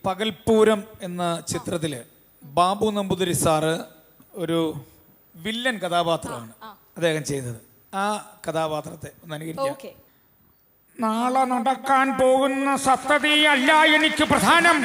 പകൽപൂരം എന്ന ചിത്രത്തില് ബാബു നമ്പൂതിരി സാറ് ഒരു വില്ലൻ കഥാപാത്രമാണ് അദ്ദേഹം ചെയ്തത് ആ കഥാപാത്രത്തെ ഒന്ന് അനുകരിക്കാം ഓക്കെ നാളെ നടക്കാൻ പോകുന്ന സപ്തതിയല്ല എനിക്ക് പ്രധാനം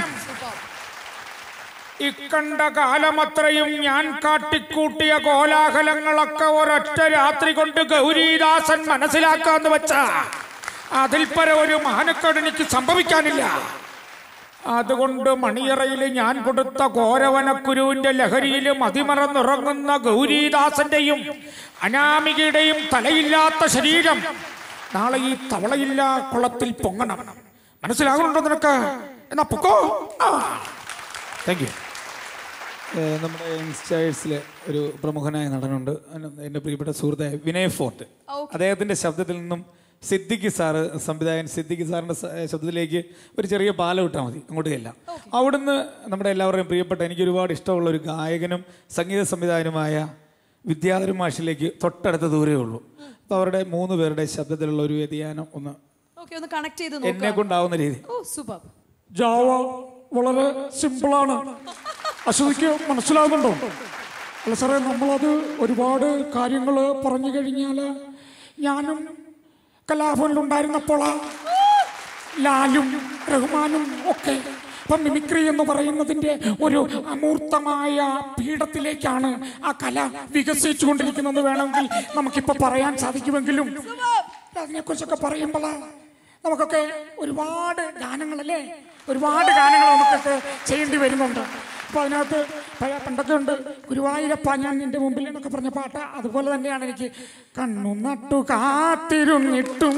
ഇക്കണ്ട കാലമത്രയും ഞാൻ കാട്ടിക്കൂട്ടിയ കോലാഹലങ്ങളൊക്കെ ഒരൊറ്റ രാത്രി കൊണ്ട് ഗൗരീദാസൻ മനസ്സിലാക്കാന്ന് വെച്ച അതിൽ പര ഒരു മാനക്കേട് എനിക്ക് സംഭവിക്കാനില്ല അതുകൊണ്ട് മണിയറയിൽ ഞാൻ കൊടുത്ത കോരവനക്കുരുവിന്റെ ലഹരിയിൽ മതിമറന്നുറങ്ങുന്ന ഗൗരീദാസന്റെയും അനാമികയുടെയും തലയില്ലാത്ത ശരീരം നാളെ ഈ തവളയില്ല കുളത്തിൽ പൊങ്ങണം മനസ്സിലാകുന്നുണ്ടോ നിനക്ക് എന്നാ പൊക്കോ ആ താങ്ക് യു നമ്മുടെ യങ്സ്റ്റേഴ്സിലെ ഒരു പ്രമുഖനായ നടനുണ്ട് അന- എൻ്റെ പ്രിയപ്പെട്ട സുഹൃത്തായ വിനയ് ഫോർട്ട് അദ്ദേഹത്തിൻ്റെ ശബ്ദത്തിൽ നിന്നും സിദ്ദിഖ് സാറ് സംവിധായകൻ സിദ്ദിഖ് സാറിൻ്റെ സ- ശബ്ദത്തിലേക്ക് ഒരു ചെറിയ പാലം ഇട്ടാൽ മതി അങ്ങോട്ട് ചെല്ലാം അവിടുന്ന് നമ്മുടെ എല്ലാവരുടെയും പ്രിയപ്പെട്ട എനിക്ക് ഒരുപാട് ഇഷ്ടമുള്ള ഒരു ഗായകനും സംഗീത സംവിധായകനുമായ വിദ്യാധരൻ മാഷിലേക്ക് തൊട്ടടുത്ത ദൂരേ ഉള്ളൂ അപ്പോൾ അവരുടെ മൂന്ന് പേരുടെ ശബ്ദത്തിലുള്ള ഒരു വ്യതിയാനം ഒന്ന് ഓക്കെ ഒന്ന് കണക്ട് ചെയ്ത് എന്നെ നോക്കാം കൊണ്ടാവുന്ന രീതി ഓ സൂപ്പർ ജാവ വളരെ സിമ്പിളാണ് അശ്വതിക്ക് മനസ്സിലാകുന്നുണ്ടോ അല്ല സാറേ നമ്മളത് ഒരുപാട് കാര്യങ്ങൾ പറഞ്ഞു കഴിഞ്ഞാൽ ഞാനും കലാഭവനിലുണ്ടായിരുന്നപ്പോൾ ലാലും റഹ്മാനും ഒക്കെ ഇപ്പം മിമിക്രി എന്ന് പറയുന്നതിൻ്റെ ഒരു അമൂർത്തമായ പീഠത്തിലേക്കാണ് ആ കല വികസിച്ചുകൊണ്ടിരിക്കുന്നത് വേണമെങ്കിൽ നമുക്കിപ്പോൾ പറയാൻ സാധിക്കുമെങ്കിലും അതിനെക്കുറിച്ചൊക്കെ പറയുമ്പോഴാണ് നമുക്കൊക്കെ ഒരുപാട് ഗാനങ്ങളല്ലേ ഒരുപാട് ഗാനങ്ങൾ നമുക്കൊക്കെ ചെയ്യേണ്ടി വരുന്നുണ്ട് അപ്പോൾ അതിനകത്ത് പഴയ പണ്ടൊക്കെ ഉണ്ട് ഗുരുവായൂരപ്പ ഞാൻ നിന്റെ മുമ്പിൽ എന്നൊക്കെ പറഞ്ഞ പാട്ട് അതുപോലെ തന്നെയാണ് എനിക്ക് കണ്ണു നട്ടു കാത്തിരുന്നിട്ടും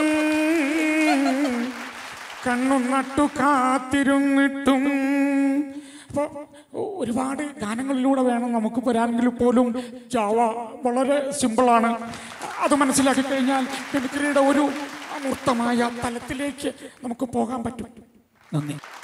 കണ്ണു നട്ടു കാത്തിരുന്നിട്ടും അപ്പോൾ ഒരുപാട് ഗാനങ്ങളിലൂടെ വേണം നമുക്ക് വരാമെങ്കിൽ പോലും ജാവ വളരെ സിമ്പിളാണ് അത് മനസ്സിലാക്കി കഴിഞ്ഞാൽ മിമിക്രിയുടെ ഒരു അമൂർത്തമായ തലത്തിലേക്ക് നമുക്ക് പോകാൻ പറ്റും നന്ദി